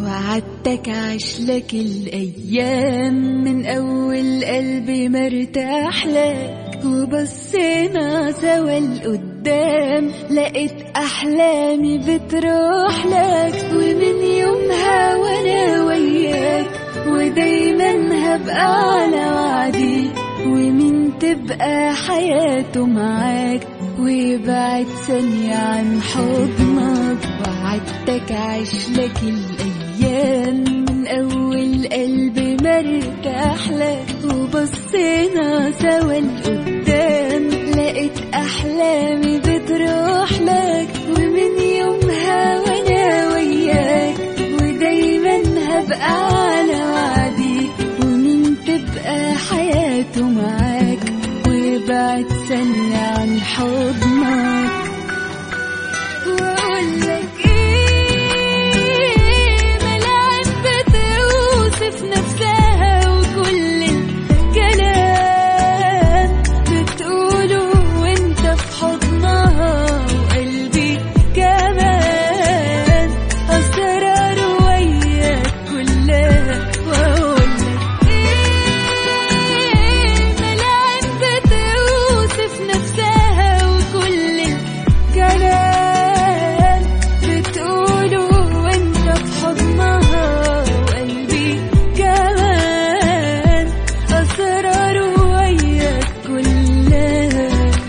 وعدتك عشلك الأيام من أول قلبي مرتاح لك وبصينا سوا لقدام لقيت أحلامي بتروح لك ومن يومها وأنا وياك ودايما هبقى على وعدي ومين تبقى حياته معاك ويبعد ثانية عن حضنك وعدتك عشلك الأيام من أول قلبي مرتاح لك وبصينا سوا لقدام لقيت أحلامي بتروح لك ومن يومها وأنا وياك ودايما هبقى على وعدي ومين تبقى حياته معاك ويبعد ثانية عن حضنك وأقول لك إيه ملاعب بتوصف نفسها وكل الكلام بتقوله وانت في حضنها وقلبي كمان أسرار وياك كلها وأقول لك إيه ملاعب بتوصف نفسها وكل الكلام بتقوله وانت في حضنها وقلبي كمان أسرار وياك كلها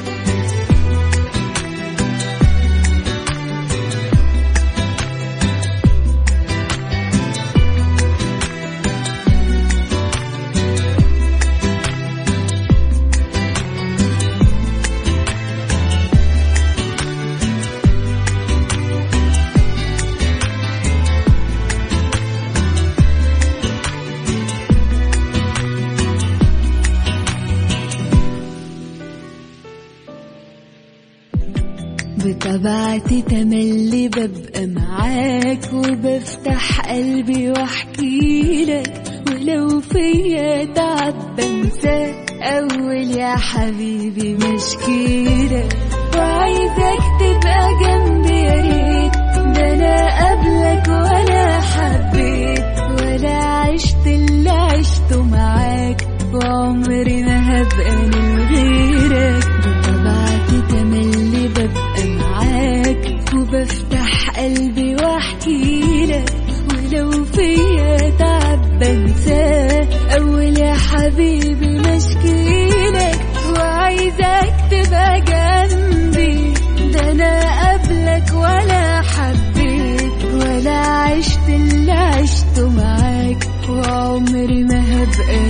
بطبيعتي تملي ببقى معاك وبفتح قلبي واحكي لك ولو فيا تعب بنساك اول يا حبيبي مشكيلك وعايزك تبقى جنبي يا ريت ده انا قبلك ولا حبيت ولا عشت اللي عشته معاك وعمري ما هبقى من غيرك بطبيعتي تملي ببقى معاك وبفتح قلبي واحكي لك ولو فيا تعب بنساه اول يا حبيبي مشكيلك وعايزك تبقى جنبي ده انا قبلك ولا حبيت ولا عشت اللي عشته معاك وعمري ما هبقى